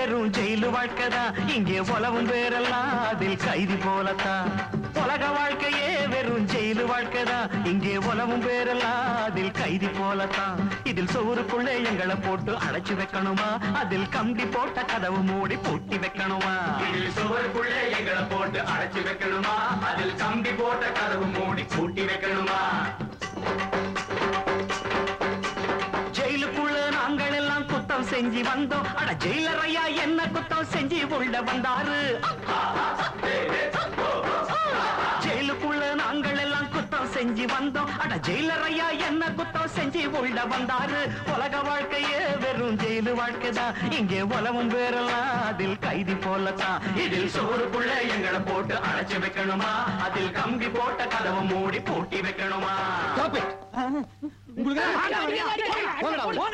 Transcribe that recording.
வெறும் ஜெயிலு வாழ்க்கைதான் இங்கே உலவும் பேரெல்லாம் அதில் கைதி போலத்தான் உலக வாழ்க்கையே வெறும் ஜெயிலு வாழ்க்கைதான் இங்கே உலவும் பேரெல்லாம் அதில் கைதி போலத்தான் இதில் சோறுக்குள்ளே எங்களை போட்டு அடைச்சு வைக்கணுமா அதில் கம்பி போட்ட கதவு மூடி பூட்டி வைக்கணுமா இதில் சுவருக்குள்ளே எங்களை போட்டு அடைச்சு வைக்கணுமா அதில் கம்பி போட்ட கதவு மூடி பூட்டி வைக்கணுமா ஜெயிலுக்குள்ள நாங்கள் எல்லாம் குத்தம் செஞ்சு வந்தோம் அட ஜெயிலர் ஐயா என்ன குத்தம் செஞ்சு உள்ள வந்தாரு ஜெயிலுக்குள்ள நாங்கள் எல்லாம் குத்தம் செஞ்சு வந்தோம் அட ஜெயிலர் ஐயா என்ன குத்தம் செஞ்சு உள்ள வந்தாரு உலக வாழ்க்கையே வெறும் ஜெயிலு வாழ்க்கைதான் இங்கே உலவும் பேரெல்லாம் அதில் கைதி போலத்தான் இதில் சோறுக்குள்ள எங்களை போட்டு அடைச்சு வைக்கணுமா அதில் கம்பி போட்ட கதவு மூடி பூட்டி வைக்கணுமா உங்களுக்கு